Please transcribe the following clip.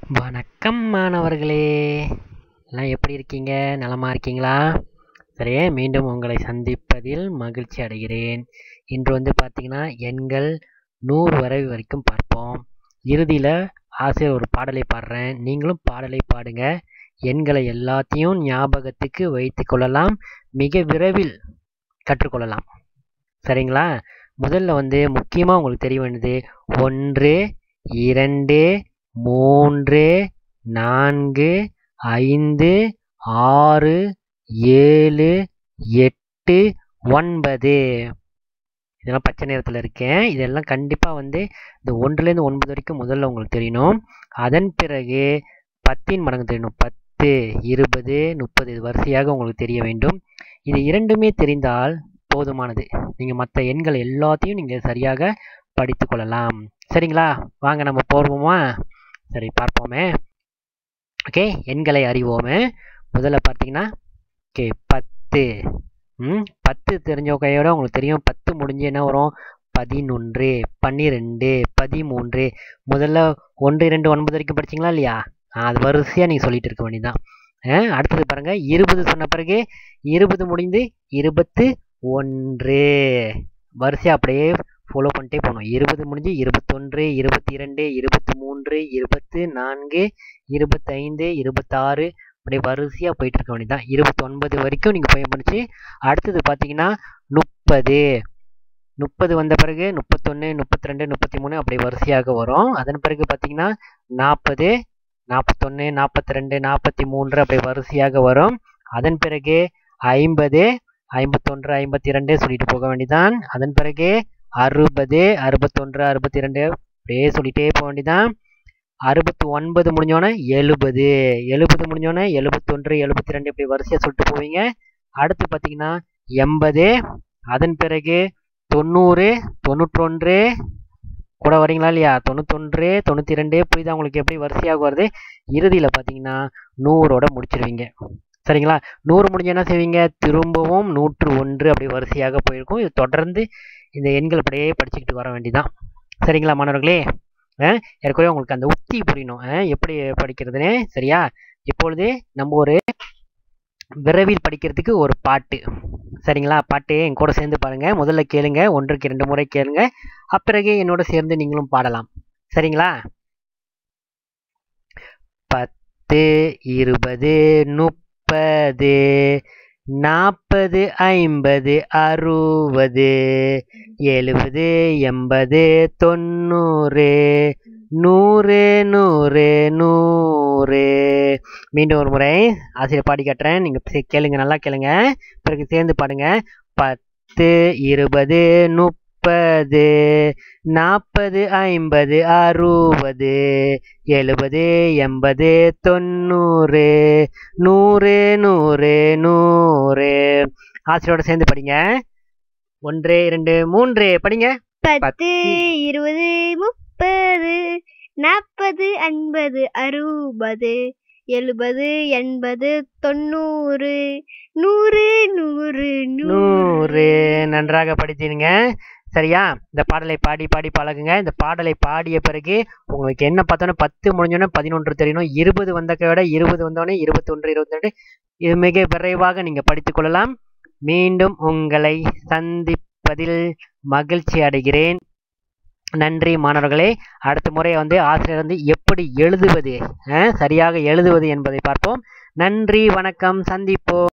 வணக்கம் மாணவர்களே எல்லாம் எப்படி இருக்கீங்க நலமா இருக்கீங்களா சரி மீண்டும் உங்களை சந்திப்பதில் மகிழ்ச்சி அடைகிறேன் இன்று வந்து பார்த்தீங்கன்னா எண்கள் நூறு வரை வரைக்கும் பார்ப்போம் இறுதியில் ஆசிரியர் ஒரு பாடலை பாடுறேன் நீங்களும் பாடலை பாடுங்க எண்களை எல்லாத்தையும் ஞாபகத்துக்கு வைத்து கொள்ளலாம் மிக விரைவில் கற்றுக்கொள்ளலாம் சரிங்களா முதல்ல வந்து முக்கியமாக உங்களுக்கு தெரிய வேண்டியது ஒன்று இரண்டு மூன்று நான்கு ஐந்து ஆறு ஏழு எட்டு ஒன்பது இதெல்லாம் பச்சை நிறத்தில் இருக்கேன் இதெல்லாம் கண்டிப்பாக வந்து இந்த ஒன்றுலேருந்து ஒன்பது வரைக்கும் முதல்ல உங்களுக்கு தெரியணும் அதன் பிறகு பத்தின் மடங்கு தெரியணும் பத்து இருபது முப்பது இது வரிசையாக உங்களுக்கு தெரிய வேண்டும் இது இரண்டுமே தெரிந்தால் போதுமானது நீங்கள் மற்ற எண்கள் எல்லாத்தையும் நீங்கள் சரியாக படித்து கொள்ளலாம் சரிங்களா வாங்க நம்ம போடுவோமா சரி பார்ப்போமே ஓகே எண்களை அறிவோமே முதல்ல பார்த்தீங்கன்னா ஓகே பத்து ம் பத்து தெரிஞ்ச கையோட உங்களுக்கு தெரியும் பத்து முடிஞ்சு என்ன வரும் பதினொன்று பன்னிரெண்டு பதிமூன்று முதல்ல ஒன்று இரண்டு ஒன்பது வரைக்கும் படிச்சிங்களா இல்லையா அது வரிசையாக நீங்கள் சொல்லிட்டு இருக்க வேண்டியதான் அடுத்தது பாருங்கள் இருபது சொன்ன பிறகு இருபது முடிந்து இருபத்து ஒன்று வரிசையாக அப்படியே ஃபாலோ பண்ணிட்டே போகணும் இருபது முடிஞ்சு இருபத்தொன்று இருபத்தி இரண்டு இருபத்தி மூன்று இருபத்து நான்கு இருபத்தைந்து இருபத்தாறு அப்படியே வரிசையாக போயிட்டு இருக்க வேண்டியதான் இருபத்தொன்பது வரைக்கும் நீங்கள் போய் முடிச்சு அடுத்தது பார்த்தீங்கன்னா முப்பது முப்பது வந்த பிறகு முப்பத்தொன்று முப்பத்தி ரெண்டு முப்பத்தி மூணு அப்படி வரிசையாக வரும் அதன் பிறகு பார்த்தீங்கன்னா நாற்பது நாற்பத்தொன்று நாற்பத்தி ரெண்டு நாற்பத்தி மூன்று அப்படி வரிசையாக வரும் அதன் பிறகு ஐம்பது ஐம்பத்தொன்று ஐம்பத்தி ரெண்டு சொல்லிட்டு போக வேண்டியதான் அதன் பிறகு அறுபது அறுபத்தொன்று அறுபத்தி ரெண்டு அப்படியே சொல்லிட்டே போக வேண்டியதான் அறுபத்தி ஒன்பது முடிஞ்சோன்னே எழுபது எழுபது முடிஞ்சோன்னே எழுபத்தொன்று எழுபத்தி ரெண்டு இப்படி வரிசையாக சொல்லிட்டு போவீங்க அடுத்து பார்த்தீங்கன்னா எண்பது அதன் பிறகு தொண்ணூறு தொண்ணூற்றொன்று கூட வரீங்களா இல்லையா தொண்ணூத்தொன்று தொண்ணூற்றி ரெண்டு புரியுதா உங்களுக்கு எப்படி வரிசையாக வருது இறுதியில் பார்த்தீங்கன்னா நூறோட முடிச்சிருவீங்க சரிங்களா நூறு முடிஞ்ச என்ன செய்வீங்க திரும்பவும் நூற்று ஒன்று அப்படி வரிசையாக போயிருக்கும் இது தொடர்ந்து இந்த எண்கள் அப்படியே படிச்சுக்கிட்டு வர வேண்டியதான் சரிங்களா மாணவர்களே ஏற்கனவே உங்களுக்கு அந்த உத்தி புரியணும் எப்படி படிக்கிறதுன்னு சரியா இப்பொழுது நம்ம ஒரு விரைவில் படிக்கிறதுக்கு ஒரு பாட்டு சரிங்களா பாட்டு என் கூட சேர்ந்து பாருங்க முதல்ல கேளுங்க ஒன்றுக்கு இரண்டு முறை கேளுங்க அப்பிறகு என்னோட சேர்ந்து நீங்களும் பாடலாம் சரிங்களா பத்து இருபது முப்பது நாற்பது ஐம்பது அறுபது எழுபது எண்பது தொண்ணூறு நூறு நூறு நூறு மீண்டும் ஒரு முறை ஆசிரியர் பாடி காட்டுறேன் நீங்கள் கேளுங்க நல்லா கேளுங்க பிறகு சேர்ந்து பாடுங்க பத்து இருபது முப்பது நாற்பது ஐம்பது அறுபது எழுபது எண்பது தொண்ணூறு நூறு நூறு நூறு ஆசிரியரோட சேர்ந்து படிங்க ஒன்று இரண்டு மூன்று படிங்க பத்து இருபது முப்பது நாற்பது ஐம்பது அறுபது எழுபது எண்பது தொண்ணூறு நூறு நூறு நூறு நன்றாக படித்தீங்க சரியா இந்த பாடலை பாடி பாடி பழகுங்க இந்த பாடலை பாடிய பிறகு உங்களுக்கு என்ன பார்த்தோன்னா பத்து முடிஞ்சோன்னே பதினொன்று தெரியணும் இருபது வந்த விட இருபது வந்தோடனே இருபத்தொன்று இருபத்தி ரெண்டு இது மிக விரைவாக நீங்கள் படித்துக் கொள்ளலாம் மீண்டும் உங்களை சந்திப்பதில் மகிழ்ச்சி அடைகிறேன் நன்றி மாணவர்களே அடுத்த முறை வந்து ஆசிரியர் வந்து எப்படி எழுதுவது சரியாக எழுதுவது என்பதை பார்ப்போம் நன்றி வணக்கம் சந்திப்போம்